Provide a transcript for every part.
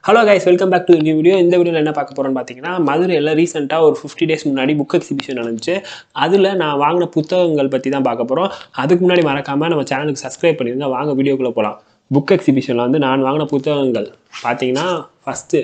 hello guys welcome back to new video இந்த வீடியோவில் என்ன பார்க்க போகிறோன்னு பார்த்தீங்கன்னா மதுரையில் ரீசெண்டாக ஒரு ஃபிஃப்டி டேஸ் முன்னாடி புக் எக்ஸிபிஷன் நடந்துச்சு அதில் நான் வாங்கின புத்தகங்கள் பற்றி தான் பார்க்க போகிறோம் அதுக்கு முன்னாடி மறக்காமல் நம்ம சேனலுக்கு சப்ஸ்கிரைப் பண்ணிடுங்க வாங்க வீடியோக்குள்ளே போகலாம் புக் எக்ஸிபிஷனில் வந்து நான் வாங்கின புத்தகங்கள் பார்த்தீங்கன்னா ஃபஸ்ட்டு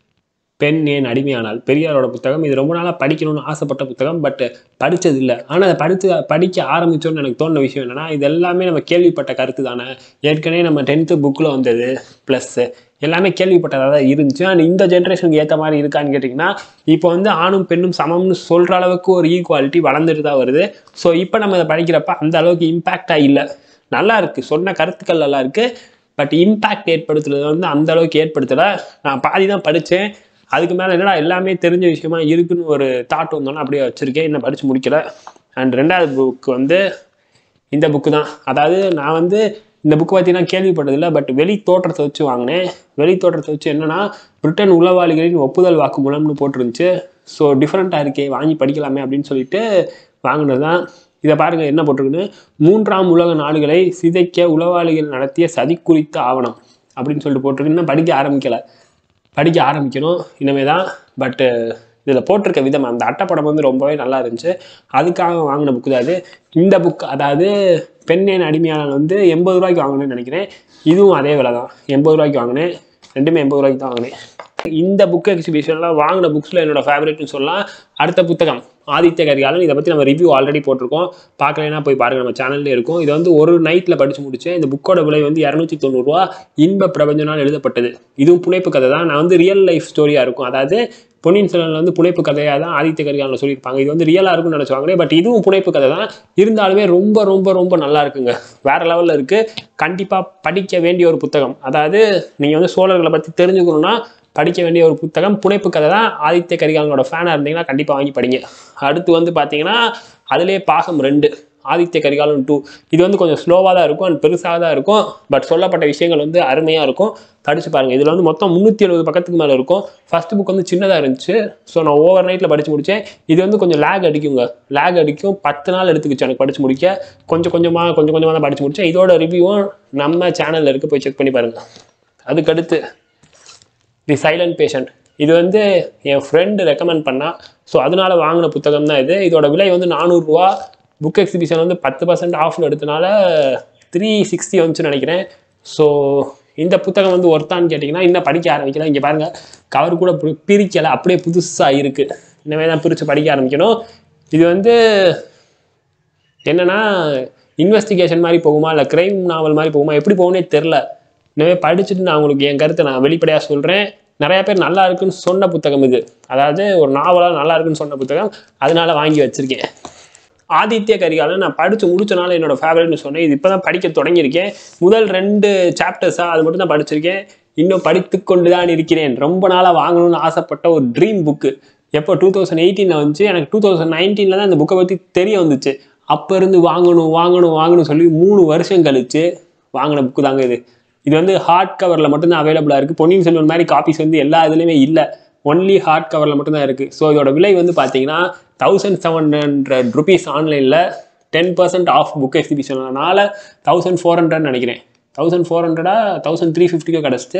பெண் ஏன் அடிமையானால் பெரியாரோட புத்தகம் இது ரொம்ப நாளாக படிக்கணும்னு ஆசைப்பட்ட புத்தகம் பட் படித்தது இல்லை ஆனால் அதை படித்து படிக்க ஆரம்பித்தோன்னு எனக்கு தோணுன விஷயம் என்னென்னா இது எல்லாமே நம்ம கேள்விப்பட்ட கருத்து தானே ஏற்கனவே நம்ம டென்த்து புக்கில் வந்தது ப்ளஸ்ஸு எல்லாமே கேள்விப்பட்டதாக தான் இருந்துச்சு அண்ட் இந்த ஜென்ரேஷனுக்கு ஏற்ற மாதிரி இருக்கான்னு கேட்டிங்கன்னா இப்போ வந்து ஆணும் பெண்ணும் சமம்னு சொல்கிற அளவுக்கு ஒரு ஈக்குவாலிட்டி வளர்ந்துட்டு தான் வருது ஸோ இப்போ நம்ம இதை படிக்கிறப்ப அந்த அளவுக்கு இம்பேக்டாக இல்லை நல்லா இருக்குது சொன்ன கருத்துக்கள் நல்லா இருக்குது பட் இம்பேக்ட் ஏற்படுத்துறது வந்து அந்த அளவுக்கு ஏற்படுத்தலை நான் பாதி தான் படித்தேன் அதுக்கு மேலே என்னடா எல்லாமே தெரிஞ்ச விஷயமா இருக்குன்னு ஒரு தாட் வந்தோன்னா அப்படியே வச்சுருக்கேன் இன்னும் படித்து முடிக்கல அண்ட் ரெண்டாவது புக் வந்து இந்த புக்கு தான் அதாவது நான் வந்து இந்த புக்கு பார்த்தீங்கன்னா கேள்விப்பட்டதில்லை பட் வெளி தோற்றத்தை வச்சு வாங்கினேன் வெளி தோற்றத்தை வச்சு என்னன்னா பிரிட்டன் உளவாளிகளின் ஒப்புதல் வாக்குமூலம்னு போட்டிருந்துச்சு ஸோ டிஃப்ரெண்ட்டாக இருக்கே வாங்கி படிக்கலாமே அப்படின்னு சொல்லிட்டு வாங்கினது தான் இதை பாருங்கள் என்ன போட்டிருக்குன்னு மூன்றாம் உலக நாடுகளை சிதைக்க உளவாளிகள் நடத்திய சதி குறித்த ஆவணம் அப்படின்னு சொல்லிட்டு போட்டிருக்கு இன்னும் படிக்க ஆரம்பிக்கலை படிக்க ஆரம்பிக்கணும் இனிமே தான் பட்டு இதில் போட்டிருக்க விதம் அந்த அட்டைப்படம் வந்து ரொம்பவே நல்லா இருந்துச்சு அதுக்காக வாங்கின புக்கு தான் அது இந்த புக் அதாவது பெண்ணேன் அடிமையாளன் வந்து எண்பது ரூபாய்க்கு வாங்கினேன்னு நினைக்கிறேன் இதுவும் அதே விலை தான் எண்பது ரூபாய்க்கு வாங்கினேன் ரெண்டுமே எண்பது ரூபாய்க்கு தான் வாங்கினேன் இந்த புக் எக்ஸிபிஷனில் வாங்கின புக்ஸில் என்னோட ஃபேவரட்னு சொல்லலாம் அடுத்த புத்தகம் ஆதித்ய கரிகாலன் இதை பற்றி நம்ம ரிவ்யூ ஆல்ரெடி போட்டிருக்கோம் பார்க்கலைன்னா போய் பாருங்கள் நம்ம சேனல்லே இருக்கும் இது வந்து ஒரு நைட்டில் படித்து முடித்தேன் இந்த புக்கோட விலை வந்து இரநூத்தி தொண்ணூறுரூவா இன்ப பிரபஞ்சனால் எழுதப்பட்டது இதுவும் புனைப்பு கதை தான் நான் வந்து ரியல் லைஃப் ஸ்டோரியாக இருக்கும் அதாவது பொன்னியின் செல்வனில் வந்து புனைப்பு கதையாக தான் ஆதித்ய கரிகாலன் சொல்லியிருப்பாங்க இது வந்து ரியலாக இருக்கும்னு நினச்சுவாங்களே பட் இதுவும் புனைப்பு கதை தான் இருந்தாலுமே ரொம்ப ரொம்ப ரொம்ப நல்லா இருக்குங்க வேற லெவலில் இருக்குது கண்டிப்பாக படிக்க வேண்டிய ஒரு புத்தகம் அதாவது நீங்கள் வந்து சோழர்களை பற்றி தெரிஞ்சுக்கணுன்னா படிக்க வேண்டிய ஒரு புத்தகம் புனைப்பு கதை தான் ஆதித்ய கரிகாலனோட ஃபேனாக இருந்தீங்கன்னா கண்டிப்பாக வாங்கி படிங்க அடுத்து வந்து பார்த்தீங்கன்னா அதிலே பாகம் ரெண்டு ஆதித்ய கரிகாலன் டூ இது வந்து கொஞ்சம் ஸ்லோவாக தான் இருக்கும் அண்ட் பெருசாக தான் இருக்கும் பட் சொல்லப்பட்ட விஷயங்கள் வந்து அருமையாக இருக்கும் படித்து பாருங்கள் இதில் வந்து மொத்தம் முந்நூற்றி எழுபது பக்கத்துக்கு மேலே இருக்கும் ஃபஸ்ட் புக் வந்து சின்னதாக இருந்துச்சு ஸோ நான் ஓவர் நைட்டில் படித்து முடித்தேன் இது வந்து கொஞ்சம் லேக் அடிக்குங்க லேக் அடிக்கும் பத்து நாள் எடுத்துக்கிச்சு எனக்கு படித்து முடிக்க கொஞ்சம் கொஞ்சமாக கொஞ்சம் கொஞ்சமாக தான் படித்து முடித்தேன் இதோட ரிவ்யூவும் நம்ம சேனலில் இருக்குது போய் செக் பண்ணி பாருங்கள் அதுக்கடுத்து தி சைலண்ட் பேஷண்ட் இது வந்து என் ஃப்ரெண்டு ரெக்கமெண்ட் பண்ணா ஸோ அதனால வாங்கின புத்தகம் தான் இது இதோட விலை வந்து நானூறுரூவா புக் எக்ஸிபிஷன் வந்து பத்து பர்சன்ட் ஆஃபில் எடுத்தனால த்ரீ சிக்ஸ்டி வந்துச்சுன்னு நினைக்கிறேன் ஸோ இந்த புத்தகம் வந்து ஒர்த்தான்னு கேட்டிங்கன்னா இன்னும் படிக்க ஆரம்பிக்கலாம் இங்கே பாருங்கள் கவர் கூட பி- பிரிக்கலை அப்படியே புதுசாக இருக்குது இனிமேல் தான் பிரித்து படிக்க ஆரம்பிக்கணும் இது வந்து என்னன்னா இன்வெஸ்டிகேஷன் மாதிரி போகுமா இல்லை கிரைம் நாவல் மாதிரி போகுமா எப்படி போகும்னே தெரில இனிமேல் படிச்சுட்டு நான் உங்களுக்கு என் கருத்தை நான் வெளிப்படையாக சொல்கிறேன் நிறைய பேர் நல்லா இருக்குன்னு சொன்ன புத்தகம் இது அதாவது ஒரு நாவலாக நல்லா இருக்குன்னு சொன்ன புத்தகம் அதனால வாங்கி வச்சிருக்கேன் ஆதித்ய கரிகாலன் நான் படித்து முடிச்சனால என்னோட ஃபேவரட்னு சொன்னேன் இது இப்போ தான் படிக்க தொடங்கியிருக்கேன் முதல் ரெண்டு சாப்டர்ஸாக அது மட்டும் தான் படிச்சிருக்கேன் இன்னும் படித்து கொண்டு தான் இருக்கிறேன் ரொம்ப நாளாக வாங்கணும்னு ஆசைப்பட்ட ஒரு ட்ரீம் புக்கு எப்போ டூ தௌசண்ட் எயிட்டீனில் வந்துச்சு எனக்கு டூ தௌசண்ட் நைன்டீனில் தான் இந்த புக்கை பற்றி தெரிய வந்துச்சு அப்போ இருந்து வாங்கணும் வாங்கணும் வாங்கணும் சொல்லி மூணு வருஷம் கழிச்சு வாங்கின புக்கு தாங்க இது இது வந்து ஹார்ட் கவரில் மட்டும்தான் அவைலபிளாக இருக்குது பொன்னியின் செல்வன் மாதிரி காப்பீஸ் வந்து எல்லா இதுலேயுமே இல்லை ஒன்லி ஹார்ட் கவரில் மட்டும்தான் இருக்குது ஸோ இதோட விலை வந்து பார்த்தீங்கன்னா தௌசண்ட் செவன் ஹண்ட்ரட் ருபீஸ் ஆன்லைனில் டென் பர்சன்ட் ஆஃப் புக் எக்ஸிபிஷனால தௌசண்ட் ஃபோர் ஹண்ட்ரட் நினைக்கிறேன் தௌசண்ட் ஃபோர் ஹண்ட்ரடா தௌசண்ட் த்ரீ ஃபிஃப்டிக்கோ கிடச்சிட்டு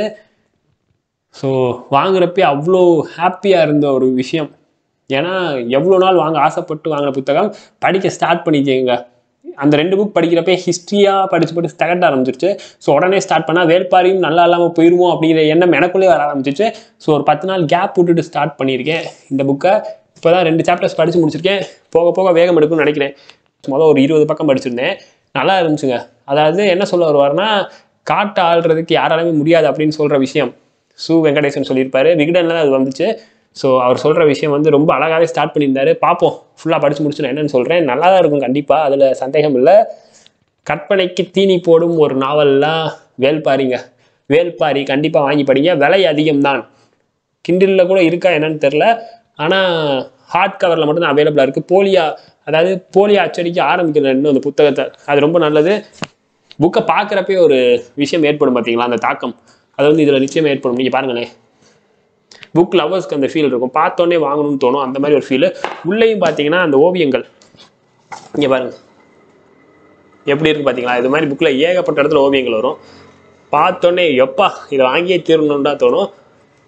ஸோ வாங்குறப்பே அவ்வளோ ஹாப்பியாக இருந்த ஒரு விஷயம் ஏன்னா எவ்வளோ நாள் வாங்க ஆசைப்பட்டு வாங்கின புத்தகம் படிக்க ஸ்டார்ட் பண்ணிக்கோங்க அந்த ரெண்டு புக் படிக்கிறப்பே ஹிஸ்ட்ரியாக படித்து படித்து தகட்ட ஆரம்பிச்சிருச்சு ஸோ உடனே ஸ்டார்ட் பண்ணால் வேட்பாரியும் நல்லா இல்லாமல் போயிருமோ அப்படிங்கிற எண்ணம் எனக்குள்ளே வர ஆரம்பிச்சிச்சு ஸோ ஒரு பத்து நாள் கேப் விட்டுட்டு ஸ்டார்ட் பண்ணியிருக்கேன் இந்த புக்கை இப்போ தான் ரெண்டு சாப்டர்ஸ் படித்து முடிச்சிருக்கேன் போக போக வேகம் எடுக்கும்னு நினைக்கிறேன் மொதல் ஒரு இருபது பக்கம் படிச்சிருந்தேன் நல்லா இருந்துச்சுங்க அதாவது என்ன சொல்ல வருவார்னா காட்டை ஆள்றதுக்கு யாராலுமே முடியாது அப்படின்னு சொல்கிற விஷயம் சு வெங்கடேசன் சொல்லியிருப்பாரு விகடனில் தான் அது வந்துச்சு ஸோ அவர் சொல்கிற விஷயம் வந்து ரொம்ப அழகாகவே ஸ்டார்ட் பண்ணியிருந்தாரு பார்ப்போம் ஃபுல்லாக படித்து முடிச்சு நான் என்னன்னு சொல்கிறேன் நல்லா தான் இருக்கும் கண்டிப்பாக அதில் சந்தேகம் இல்லை கற்பனைக்கு தீனி போடும் ஒரு நாவல்லாம் வேல்பாரிங்க வேல்பாரி கண்டிப்பாக வாங்கி படிங்க விலை அதிகம்தான் கிண்டிலில் கூட இருக்கா என்னன்னு தெரில ஆனால் ஹார்ட் கவரில் மட்டும்தான் அவைலபிளாக இருக்குது போலியா அதாவது போலியா அச்சடிக்க ஆரம்பிக்கிற இன்னும் அந்த புத்தகத்தை அது ரொம்ப நல்லது புக்கை பார்க்குறப்பே ஒரு விஷயம் ஏற்படும் பார்த்தீங்களா அந்த தாக்கம் அது வந்து இதில் நிச்சயம் ஏற்படும் நீங்கள் பாருங்களேன் புக் லவர்ஸ்க்கு அந்த ஃபீல் இருக்கும் பார்த்தோன்னே வாங்கணும்னு தோணும் அந்த மாதிரி ஒரு ஃபீல் உள்ளேயும் பார்த்தீங்கன்னா அந்த ஓவியங்கள் இங்கே பாருங்க எப்படி இருக்கு பார்த்தீங்களா இது மாதிரி புக்கில் ஏகப்பட்ட இடத்துல ஓவியங்கள் வரும் பார்த்தோன்னே எப்பா இதை வாங்கியே தீரணும்டா தோணும்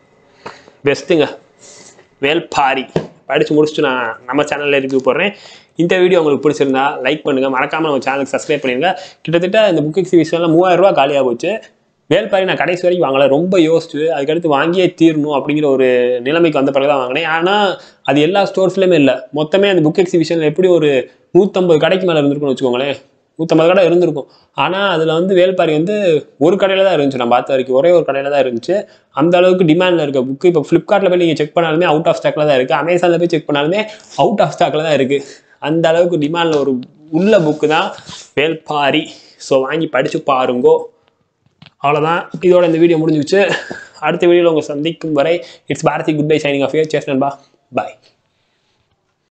பெஸ்ட்டுங்க வேல்பாரி படித்து முடிச்சுட்டு நான் நம்ம சேனலில் ரிவ்யூ போடுறேன் இந்த வீடியோ உங்களுக்கு பிடிச்சிருந்தா லைக் பண்ணுங்கள் மறக்காமல் நம்ம சேனலுக்கு சப்ஸ்கிரைப் பண்ணிடுங்க கிட்டத்தட்ட இந்த புக் எக்ஸிபிஷனில் மூவாயிரம் ரூபா காலியாக போச்சு வேல்பாரி நான் கடைசி வரைக்கும் வாங்கல ரொம்ப யோசிச்சு அதுக்கடுத்து வாங்கியே தீரணும் அப்படிங்கிற ஒரு நிலைமைக்கு வந்த பிறகு தான் வாங்கினேன் ஆனால் அது எல்லா ஸ்டோர்ஸ்லையுமே இல்லை மொத்தமே அந்த புக் எக்ஸிபிஷனில் எப்படி ஒரு நூற்றம்பது கடைக்கு மேலே இருந்திருக்குன்னு வச்சுக்கோங்களேன் நூற்றம்பது கடை இருந்திருக்கும் ஆனால் அதில் வந்து வேல்பாரி வந்து ஒரு கடையில் தான் இருந்துச்சு நான் பார்த்த வரைக்கும் ஒரே ஒரு கடையில் தான் இருந்துச்சு அந்த அளவுக்கு டிமாண்டில் இருக்க புக்கு இப்போ ஃப்ளிப்கார்ட்டில் போய் நீங்கள் செக் பண்ணாலுமே அவுட் ஆஃப் ஸ்டாக்கில் தான் இருக்குது அமேசானில் போய் செக் பண்ணாலுமே அவுட் ஆஃப் ஸ்டாக்கில் தான் இருக்குது அந்த அளவுக்கு டிமாண்டில் ஒரு உள்ள புக்கு தான் வேல்பாரி ஸோ வாங்கி படித்து பாருங்கோ அவ்வளோதான் இதோட இந்த வீடியோ முடிஞ்சிச்சு அடுத்த வீடியோவில் உங்களை சந்திக்கும் வரை it's Bharathi good bye signing off யர் சேஸ் நண்பா பாய்